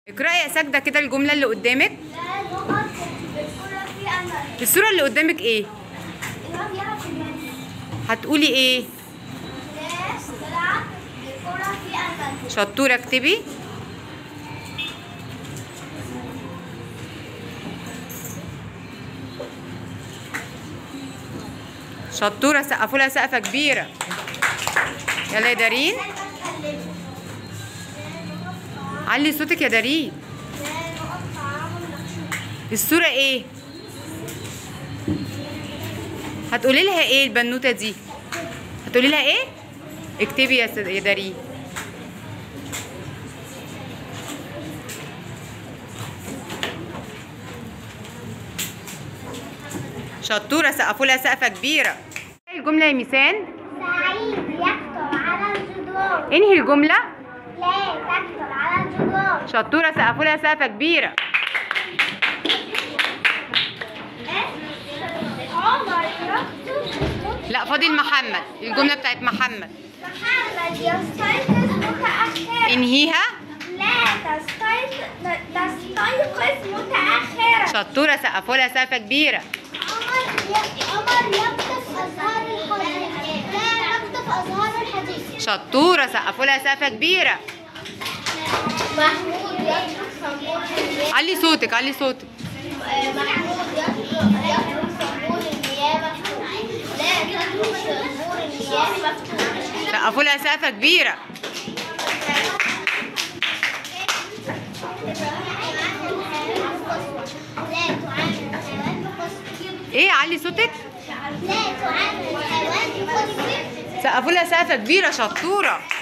اقرأي يا ساجدة كده الجملة اللي قدامك لا نقط الكرة في أمل الصورة اللي قدامك ايه الواد يلعب في المنزل هتقولي ايه ناس تلعب الكرة في أمل شطورة اكتبي شطورة سقفوا لها سقفة كبيرة يلا يا دارين علي صوتك يا دارين لا نقط طعام مكشوف الصورة ايه هتقولي لها ايه البنوتة دي هتقولي لها ايه اكتبي يا سد... يا دارين شطورة سقفوا لها سقفة كبيرة الجملة يا ميسان سعيد يكتب على الجدار انهي الجملة لا تكتب على الجدار شطورة سقفوا لها سقفة كبيرة عمر يكتب لا فاضل محمد الجملة بتاعت محمد محمد يستيقظ متأخرا انهيها لا تستيقظ تستيقظ متأخرا شطورة سقفوا لها سقفة كبيرة عمر ي- عمر يقطف أزهار الحديقة لا يقطف أزهار الحديقة شطورة سقفوا لها سقفة كبيرة محمود يترك صابون المياه علي صوتك علي صوتك محمود يترك يترك صابون المياه مفتوح لا تترك صابون المياه مفتوح سقفوا لها سقفة كبيرة لا تعامل الحيوان بقسط ايه علي صوتك لا تعامل الحيوان بقسط سقفوا لها سقفة كبيرة شطورة